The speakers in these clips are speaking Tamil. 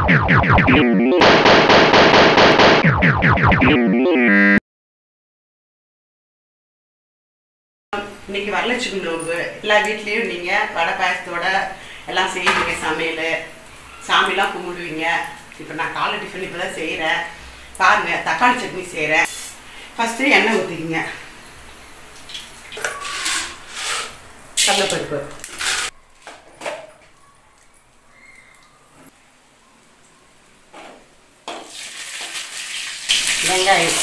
இன்னைக்கு வரலட்சுமி நோம்பு எல்லா வீட்லேயும் நீங்கள் வடை பாயசத்தோட எல்லாம் செய்வீங்க சமையல் சாமிலாம் கும்பிடுவீங்க இப்போ நான் காலை டிஃபன் இப்போ தான் செய்கிறேன் பாருங்கள் தக்காளி சட்னி செய்கிறேன் ஃபஸ்ட்டு எண்ணெய் ஊற்றிக்கிங்க கடலைப்பருப்பு வெங்காயம்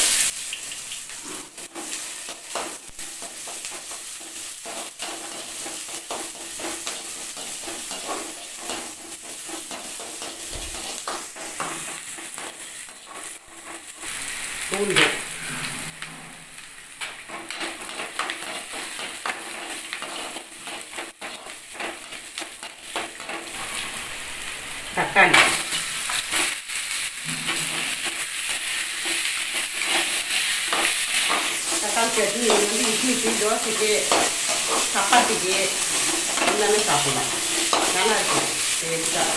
பூண்டு தக்காளி தக்காளி சட்னி இது வந்து இட்லிக்கு தோசைக்கு சப்பாத்திக்கு எல்லாமே சாப்பிடலாம் நல்லா இருக்கும் டேஸ்ட்டாக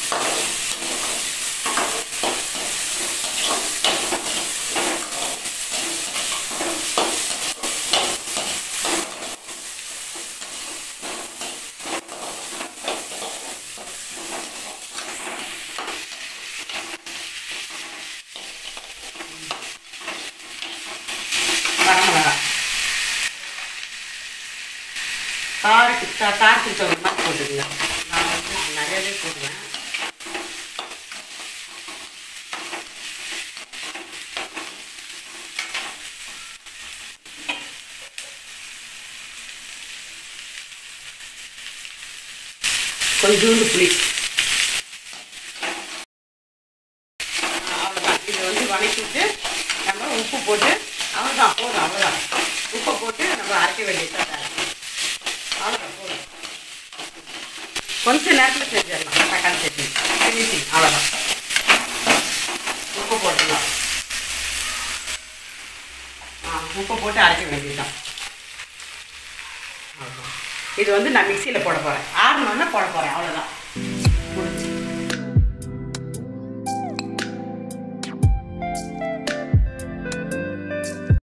வரமிளகா காரத்துக்கு கா- காரத்துக்கு தகுந்த மாதிரி போட்டுக்கங்க நான் வந்து நிறையவே போடுவேன் கொஞ்சோண்டு புளி அவ்வளோதான் இதை வந்து வணக்கிட்டு நம்ம உப்பு போட்டு அவ்வளோதான் போதும் அவ்வளோதான் உப்பை போட்டு நம்ம அரைக்க வேண்டியது அவ்வளோதான் போதும் கொஞ்ச நேரத்தில் செஞ்சிடலாம் தக்காளி சட்னி ஃபினிஷிங் அவ்வளோதான் உப்பு போட்டுடலாம் ஆ உப்பை போட்டு அரைக்க வேண்டியதுதான் அவ்வளவுதான். இது வந்து நான் மிக்சியில் போட போகிறேன் ஆறணுன்னா போட போகிறேன் அவ்வளோதான்